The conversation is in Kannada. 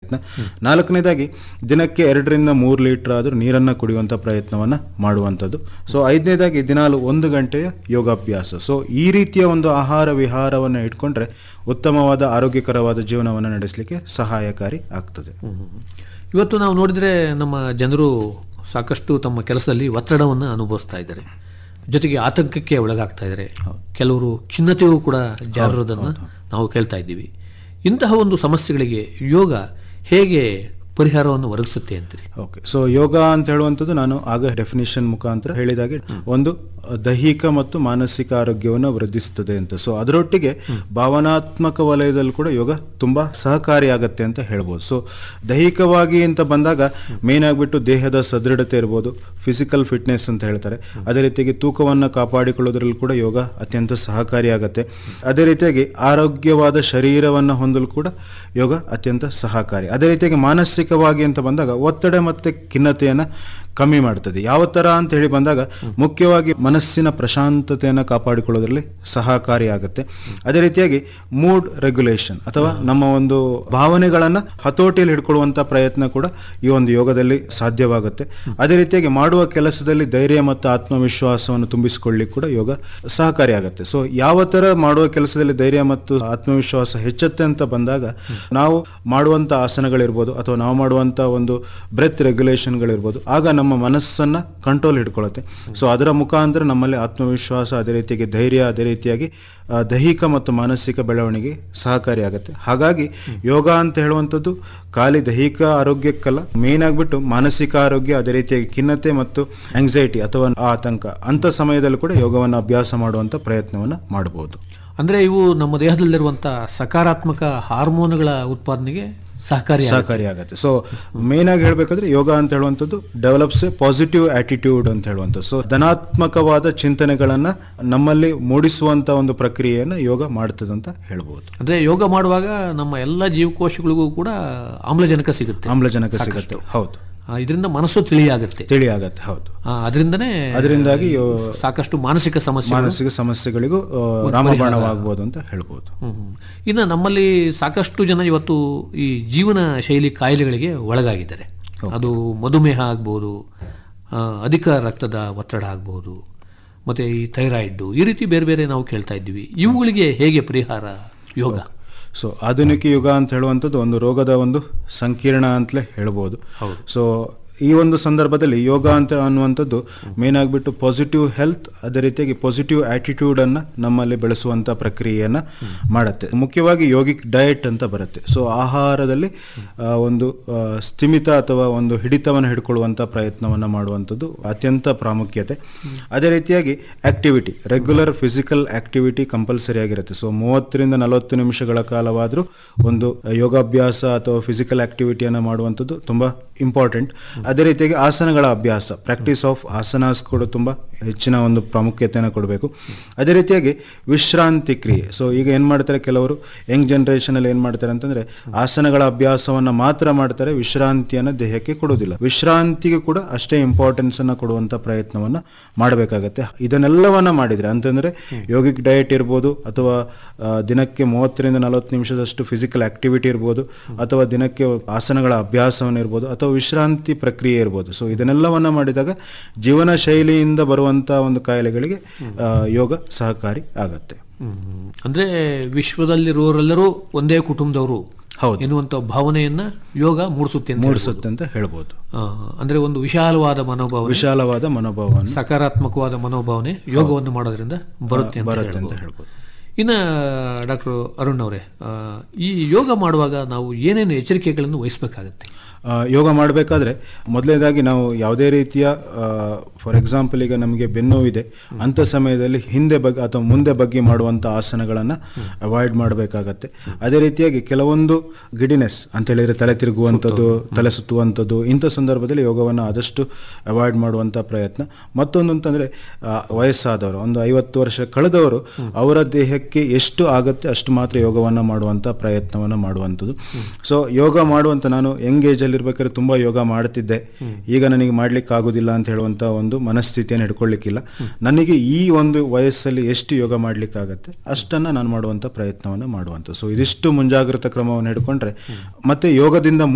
ಪ್ರಯತ್ನ ನಾಲ್ಕನೇದಾಗಿ ದಿನಕ್ಕೆ ಎರಡರಿಂದ ಮೂರು ಲೀಟರ್ ಆದರೂ ನೀರನ್ನು ಕುಡಿಯುವಂಥ ಪ್ರಯತ್ನವನ್ನು ಮಾಡುವಂಥದ್ದು ಸೊ ಐದನೇದಾಗಿ ದಿನಾಲು ಒಂದು ಗಂಟೆಯ ಯೋಗಾಭ್ಯಾಸ ಸೊ ಈ ರೀತಿಯ ಒಂದು ಆಹಾರ ವಿಹಾರವನ್ನು ಇಟ್ಕೊಂಡ್ರೆ ಉತ್ತಮವಾದ ಆರೋಗ್ಯಕರವಾದ ಜೀವನವನ್ನು ನಡೆಸಲಿಕ್ಕೆ ಸಹಾಯಕಾರಿ ಆಗ್ತದೆ ಇವತ್ತು ನಾವು ನೋಡಿದರೆ ನಮ್ಮ ಜನರು ಸಾಕಷ್ಟು ತಮ್ಮ ಕೆಲಸದಲ್ಲಿ ಒತ್ತಡವನ್ನು ಅನುಭವಿಸ್ತಾ ಇದ್ದಾರೆ ಜೊತೆಗೆ ಆತಂಕಕ್ಕೆ ಒಳಗಾಗ್ತಾ ಇದ್ದಾರೆ ಕೆಲವರು ಖಿನ್ನತೆಯೂ ಕೂಡ ಜಾರಿರೋದನ್ನು ನಾವು ಕೇಳ್ತಾ ಇದ್ದೀವಿ ಇಂತಹ ಒಂದು ಸಮಸ್ಯೆಗಳಿಗೆ ಯೋಗ ಹೇಗೆ ಪರಿಹಾರವನ್ನು ಒದಗಿಸುತ್ತೆ ಅಂತೀರಿ ಓಕೆ ಸೊ ಯೋಗ ಅಂತ ಹೇಳುವಂಥದ್ದು ನಾನು ಆಗ ಡೆಫಿನಿಷನ್ ಮುಖಾಂತರ ಹೇಳಿದಾಗೆ ಒಂದು ದೈಹಿಕ ಮತ್ತು ಮಾನಸಿಕ ಆರೋಗ್ಯವನ್ನು ವೃದ್ಧಿಸುತ್ತದೆ ಅಂತ ಸೊ ಅದರೊಟ್ಟಿಗೆ ಭಾವನಾತ್ಮಕ ವಲಯದಲ್ಲಿ ಕೂಡ ಯೋಗ ತುಂಬಾ ಸಹಕಾರಿಯಾಗತ್ತೆ ಅಂತ ಹೇಳ್ಬೋದು ಸೊ ದೈಹಿಕವಾಗಿ ಅಂತ ಬಂದಾಗ ಮೇನ್ ಆಗಿಬಿಟ್ಟು ದೇಹದ ಸದೃಢತೆ ಇರ್ಬೋದು ಫಿಸಿಕಲ್ ಫಿಟ್ನೆಸ್ ಅಂತ ಹೇಳ್ತಾರೆ ಅದೇ ರೀತಿಯಾಗಿ ತೂಕವನ್ನು ಕಾಪಾಡಿಕೊಳ್ಳೋದ್ರಲ್ಲಿ ಕೂಡ ಯೋಗ ಅತ್ಯಂತ ಸಹಕಾರಿಯಾಗತ್ತೆ ಅದೇ ರೀತಿಯಾಗಿ ಆರೋಗ್ಯವಾದ ಶರೀರವನ್ನು ಹೊಂದಲು ಕೂಡ ಯೋಗ ಅತ್ಯಂತ ಸಹಕಾರಿ ಅದೇ ರೀತಿಯಾಗಿ ಮಾನಸಿಕವಾಗಿ ಅಂತ ಬಂದಾಗ ಒತ್ತಡ ಮತ್ತೆ ಖಿನ್ನತೆಯನ್ನು ಕಮ್ಮಿ ಮಾಡ್ತದೆ ಯಾವ ಥರ ಅಂತ ಹೇಳಿ ಬಂದಾಗ ಮುಖ್ಯವಾಗಿ ಮನಸ್ಸಿನ ಪ್ರಶಾಂತತೆಯನ್ನು ಕಾಪಾಡಿಕೊಳ್ಳೋದ್ರಲ್ಲಿ ಸಹಕಾರಿಯಾಗುತ್ತೆ ಅದೇ ರೀತಿಯಾಗಿ ಮೂಡ್ ರೆಗ್ಯುಲೇಷನ್ ಅಥವಾ ನಮ್ಮ ಒಂದು ಭಾವನೆಗಳನ್ನು ಹತೋಟಿಯಲ್ಲಿ ಹಿಡ್ಕೊಳ್ಳುವಂಥ ಪ್ರಯತ್ನ ಕೂಡ ಈ ಒಂದು ಯೋಗದಲ್ಲಿ ಸಾಧ್ಯವಾಗುತ್ತೆ ಅದೇ ರೀತಿಯಾಗಿ ಮಾಡುವ ಕೆಲಸದಲ್ಲಿ ಧೈರ್ಯ ಮತ್ತು ಆತ್ಮವಿಶ್ವಾಸವನ್ನು ತುಂಬಿಸಿಕೊಳ್ಳಿಕ್ಕೆ ಕೂಡ ಯೋಗ ಸಹಕಾರಿಯಾಗುತ್ತೆ ಸೊ ಯಾವ ಥರ ಮಾಡುವ ಕೆಲಸದಲ್ಲಿ ಧೈರ್ಯ ಮತ್ತು ಆತ್ಮವಿಶ್ವಾಸ ಹೆಚ್ಚುತ್ತೆ ಅಂತ ಬಂದಾಗ ನಾವು ಮಾಡುವಂಥ ಆಸನಗಳಿರ್ಬೋದು ಅಥವಾ ನಾವು ಮಾಡುವಂಥ ಒಂದು ಬ್ರೆತ್ ರೆಗ್ಯುಲೇಷನ್ಗಳಿರ್ಬೋದು ಆಗ ನಮ್ಮ ಮನಸ್ಸನ್ನ ಕಂಟ್ರೋಲ್ ಹಿಡ್ಕೊಳ್ಳುತ್ತೆ ಸೊ ಅದರ ಮುಖಾಂತರ ನಮ್ಮಲ್ಲಿ ಆತ್ಮವಿಶ್ವಾಸ ಅದೇ ರೀತಿಯಾಗಿ ಧೈರ್ಯ ಅದೇ ರೀತಿಯಾಗಿ ಆ, ದೈಹಿಕ ಮತ್ತು ಮಾನಸಿಕ ಬೆಳವಣಿಗೆ ಸಹಕಾರಿಯಾಗುತ್ತೆ ಹಾಗಾಗಿ ಯೋಗ ಅಂತ ಹೇಳುವಂಥದ್ದು ಖಾಲಿ ದೈಹಿಕ ಆರೋಗ್ಯಕ್ಕಲ್ಲ ಮೇನ್ ಆಗಿಬಿಟ್ಟು ಮಾನಸಿಕ ಆರೋಗ್ಯ ಅದೇ ರೀತಿಯಾಗಿ ಖಿನ್ನತೆ ಮತ್ತು ಆಂಗ್ಸೈಟಿ ಅಥವಾ ಆತಂಕ ಅಂಥ ಸಮಯದಲ್ಲೂ ಕೂಡ ಯೋಗವನ್ನು ಅಭ್ಯಾಸ ಮಾಡುವಂಥ ಪ್ರಯತ್ನವನ್ನು ಮಾಡಬಹುದು ಅಂದರೆ ಇವು ನಮ್ಮ ದೇಹದಲ್ಲಿರುವಂಥ ಸಕಾರಾತ್ಮಕ ಹಾರ್ಮೋನ್ಗಳ ಉತ್ಪಾದನೆಗೆ ಸಹಕಾರಿ ಸಹಕಾರಿಯಾಗುತ್ತೆ ಸೊ ಮೇನ್ ಆಗಿ ಹೇಳ್ಬೇಕಂದ್ರೆ ಯೋಗ ಅಂತ ಹೇಳುವಂಥದ್ದು ಡೆವಲಪ್ಸ್ ಎ ಪಾಸಿಟಿವ್ ಆಟಿಟ್ಯೂಡ್ ಅಂತ ಹೇಳುವಂಥದ್ದು ಸೊ ಧನಾತ್ಮಕವಾದ ಚಿಂತನೆಗಳನ್ನ ನಮ್ಮಲ್ಲಿ ಮೂಡಿಸುವಂತ ಒಂದು ಪ್ರಕ್ರಿಯೆಯನ್ನ ಯೋಗ ಮಾಡ್ತದೆ ಅಂತ ಹೇಳ್ಬೋದು ಅಂದರೆ ಯೋಗ ಮಾಡುವಾಗ ನಮ್ಮ ಎಲ್ಲ ಜೀವಕೋಶಗಳಿಗೂ ಕೂಡ ಆಮ್ಲಜನಕ ಸಿಗುತ್ತೆ ಆಮ್ಲಜನಕ ಸಿಗುತ್ತೆ ಹೌದು ಆ, ಇದರಿಂದ ಮನಸ್ಸು ತಿಳಿಯಾಗುತ್ತೆ ತಿಳಿ ಆಗತ್ತೆ ಹೌದು ಆ, ಅದರಿಂದನೇ ಅದರಿಂದಾಗಿ ಯೋ- ಸಾಕಷ್ಟು ಮಾನಸಿಕ ಸಮಸ್ಯೆ ಮಾನಸಿಕ ಸಮಸ್ಯೆಗಳಿಗೂ ಆ, ರಾಮಬಾಣವಾಗಬಹುದು ಅಂತ ಹೇಳ್ಬೋದು ಇನ್ನು ನಮ್ಮಲ್ಲಿ ಸಾಕಷ್ಟು ಜನ ಇವತ್ತು ಈ ಜೀವನ ಶೈಲಿ ಕಾಯಿಲೆಗಳಿಗೆ ಒಳಗಾಗಿದ್ದಾರೆ ಅದು ಮಧುಮೇಹ ಆಗ್ಬೋದು ಆ, ಅಧಿಕ ರಕ್ತದ ಒತ್ತಡ ಆಗ್ಬೋದು ಮತ್ತು ಈ ಥೈರಾಯ್ಡು ಈ ರೀತಿ ಬೇರೆ ಬೇರೆ ನಾವು ಕೇಳ್ತಾ ಇದ್ದೀವಿ ಇವುಗಳಿಗೆ ಹೇಗೆ ಪರಿಹಾರ ಯೋಗ ಸೊ ಆಧುನಿಕ ಯುಗ ಅಂತ ಹೇಳುವಂಥದ್ದು ಒಂದು ರೋಗದ ಒಂದು ಸಂಕೀರ್ಣ ಅಂತಲೇ ಹೇಳ್ಬೋದು ಸೊ ಈ ಒಂದು ಸಂದರ್ಭದಲ್ಲಿ ಯೋಗ ಅಂತ ಅನ್ನುವಂಥದ್ದು ಮೇನ್ ಆಗಿಬಿಟ್ಟು ಪಾಸಿಟಿವ್ ಹೆಲ್ತ್ ಅದೇ ರೀತಿಯಾಗಿ ಪಾಸಿಟಿವ್ ಆಟಿಟ್ಯೂಡನ್ನು ನಮ್ಮಲ್ಲಿ ಬೆಳೆಸುವಂಥ ಪ್ರಕ್ರಿಯೆಯನ್ನು ಮಾಡುತ್ತೆ ಮುಖ್ಯವಾಗಿ ಯೋಗಿಕ್ ಡಯಟ್ ಅಂತ ಬರುತ್ತೆ ಸೊ ಆಹಾರದಲ್ಲಿ ಆ, ಒಂದು ಆ, ಸ್ಥಿಮಿತ ಅಥವಾ ಒಂದು ಹಿಡಿತವನ್ನು ಹಿಡ್ಕೊಳ್ಳುವಂಥ ಪ್ರಯತ್ನವನ್ನು ಮಾಡುವಂಥದ್ದು ಅತ್ಯಂತ ಪ್ರಾಮುಖ್ಯತೆ ಅದೇ ರೀತಿಯಾಗಿ activity regular physical activity compulsory ಆಗಿರುತ್ತೆ ಸೊ ಮೂವತ್ತರಿಂದ ನಲವತ್ತು ನಿಮಿಷಗಳ ಕಾಲವಾದರೂ ಒಂದು ಯೋಗಾಭ್ಯಾಸ ಅಥವಾ ಫಿಸಿಕಲ್ ಆಕ್ಟಿವಿಟಿಯನ್ನು ಮಾಡುವಂಥದ್ದು ತುಂಬ ಇಂಪಾರ್ಟೆಂಟ್ ಅದೇ ರೀತಿಯಾಗಿ ಆಸನಗಳ ಅಭ್ಯಾಸ ಪ್ರಾಕ್ಟೀಸ್ ಆಫ್ ಆಸನಾಸ್ ಕೂಡ ತುಂಬ ಹೆಚ್ಚಿನ ಒಂದು ಪ್ರಾಮುಖ್ಯತೆಯನ್ನು ಕೊಡಬೇಕು ಅದೇ ರೀತಿಯಾಗಿ ವಿಶ್ರಾಂತಿ ಕ್ರಿಯೆ ಸೊ ಈಗ ಏನು ಮಾಡ್ತಾರೆ ಕೆಲವರು ಯಂಗ್ ಜನ್ರೇಷನಲ್ಲಿ ಏನು ಮಾಡ್ತಾರೆ ಅಂತಂದರೆ ಆಸನಗಳ ಅಭ್ಯಾಸವನ್ನು ಮಾತ್ರ ಮಾಡ್ತಾರೆ ವಿಶ್ರಾಂತಿಯನ್ನು ದೇಹಕ್ಕೆ ಕೊಡೋದಿಲ್ಲ ವಿಶ್ರಾಂತಿಗೆ ಕೂಡ ಅಷ್ಟೇ ಇಂಪಾರ್ಟೆನ್ಸನ್ನು ಕೊಡುವಂಥ ಪ್ರಯತ್ನವನ್ನು ಮಾಡಬೇಕಾಗತ್ತೆ ಇದನ್ನೆಲ್ಲವನ್ನ ಮಾಡಿದರೆ ಅಂತಂದರೆ ಯೋಗಿಕ್ ಡಯಟ್ ಇರ್ಬೋದು ಅಥವಾ ಆ, ದಿನಕ್ಕೆ ಮೂವತ್ತರಿಂದ ನಲವತ್ತು ನಿಮಿಷದಷ್ಟು ಫಿಸಿಕಲ್ ಆಕ್ಟಿವಿಟಿ ಇರ್ಬೋದು ಅಥವಾ ದಿನಕ್ಕೆ ಆಸನಗಳ ಅಭ್ಯಾಸವನ್ನು ಇರ್ಬೋದು ಅಥವಾ ವಿಶ್ರಾಂತಿ ಪ್ರಕ್ರಿಯೆ ಇರ್ಬೋದು ಸೊ ಇದನ್ನೆಲ್ಲವನ್ನ ಮಾಡಿದಾಗ ಜೀವನ ಶೈಲಿಯಿಂದ ಬರುವಂಥ ಒಂದು ಕಾಯಿಲೆಗಳಿಗೆ ಆ, ಯೋಗ ಸಹಕಾರಿ ಆಗತ್ತೆ ಹ್ಮ್. ಅಂದ್ರೆ ವಿಶ್ವದಲ್ಲಿರುವವರೆಲ್ಲರೂ ಒಂದೇ ಕುಟುಂಬದವರು ಹೌದು ಎನ್ನುವಂಥ ಭಾವನೆಯನ್ನ ಯೋಗ ಮೂಡಿಸುತ್ತೆ ಅಂತ ಮೂಡಿಸುತ್ತೆ ಅಂತ ಹೇಳ್ಬೋದು ಆ, ಅಂದ್ರೆ ಒಂದು ವಿಶಾಲವಾದ ಮನೋಭಾವನೆ ವಿಶಾಲವಾದ ಮನೋಭಾವವನ್ನು ಸಕಾರಾತ್ಮಕವಾದ ಮನೋಭಾವನೆ ಯೋಗವನ್ನು ಮಾಡೋದ್ರಿಂದ ಬರುತ್ತೆ ಅಂತ ಬರುತ್ತೆ ಅಂತ ಹೇಳ್ಬೋದು. ಹೇಳ್ಬೋದು ಇನ್ನು ಡಾಕ್ಟರ್ ಅರುಣ್ ಅವರೇ ಆ, ಈ ಯೋಗ ಮಾಡುವಾಗ ನಾವು ಏನೇನು ಎಚ್ಚರಿಕೆಗಳನ್ನು ವಹಿಸಬೇಕಾಗತ್ತೆ ಆ, ಯೋಗ ಮಾಡಬೇಕಾದ್ರೆ ಮೊದಲನೇದಾಗಿ ನಾವು ಯಾವುದೇ ರೀತಿಯ ಫಾರ್ ಎಕ್ಸಾಂಪಲ್ ಈಗ ನಮಗೆ ಬೆನ್ನೋವಿದೆ ಅಂಥ ಸಮಯದಲ್ಲಿ ಹಿಂದೆ ಬಗ್ಗೆ ಅಥವಾ ಮುಂದೆ ಬಗ್ಗೆ ಮಾಡುವಂಥ ಆಸನಗಳನ್ನು ಅವಾಯ್ಡ್ ಮಾಡಬೇಕಾಗತ್ತೆ ಅದೇ ರೀತಿಯಾಗಿ ಕೆಲವೊಂದು ಗಿಡಿನೆಸ್ ಅಂತ ಹೇಳಿದ್ರೆ ತಲೆ ತಿರುಗುವಂಥದ್ದು ತಲೆ ಸುತ್ತುವಂಥದ್ದು ಇಂಥ ಸಂದರ್ಭದಲ್ಲಿ ಯೋಗವನ್ನು ಆದಷ್ಟು ಅವಾಯ್ಡ್ ಮಾಡುವಂಥ ಪ್ರಯತ್ನ ಮತ್ತೊಂದು ಅಂತಂದರೆ ವಯಸ್ಸಾದವರು ಒಂದು ಐವತ್ತು ವರ್ಷ ಕಳೆದವರು ಅವರ ದೇಹಕ್ಕೆ ಎಷ್ಟು ಆಗತ್ತೆ ಅಷ್ಟು ಮಾತ್ರ ಯೋಗವನ್ನು ಮಾಡುವಂಥ ಪ್ರಯತ್ನವನ್ನು ಮಾಡುವಂಥದ್ದು ಸೊ ಯೋಗ ಮಾಡುವಂಥ ನಾನು ಯಂಗ್ ಏಜಲ್ಲಿ ಇರ್ಬೇಕಾದ್ರೆ ತುಂಬ ಯೋಗ ಮಾಡ್ತಿದ್ದೆ ಈಗ ನನಗೆ ಮಾಡ್ಲಿಕ್ಕೆ ಆಗೋದಿಲ್ಲ ಅಂತ ಹೇಳುವಂಥ ಒಂದು ಮನಸ್ಥಿತಿಯನ್ನು ಹಿಡ್ಕೊಳ್ಳಿಕ್ಕಿಲ್ಲ ನನಗೆ ಈ ಒಂದು ವಯಸ್ಸಲ್ಲಿ ಎಷ್ಟು ಯೋಗ ಮಾಡ್ಲಿಕ್ಕಾಗತ್ತೆ ಅಷ್ಟನ್ನು ನಾನು ಮಾಡುವಂಥ ಪ್ರಯತ್ನವನ್ನು ಮಾಡುವಂಥ ಸೊ ಇದಿಷ್ಟು ಮುಂಜಾಗ್ರತಾ ಕ್ರಮವನ್ನು ಹಿಡ್ಕೊಂಡ್ರೆ ಮತ್ತೆ ಯೋಗದಿಂದ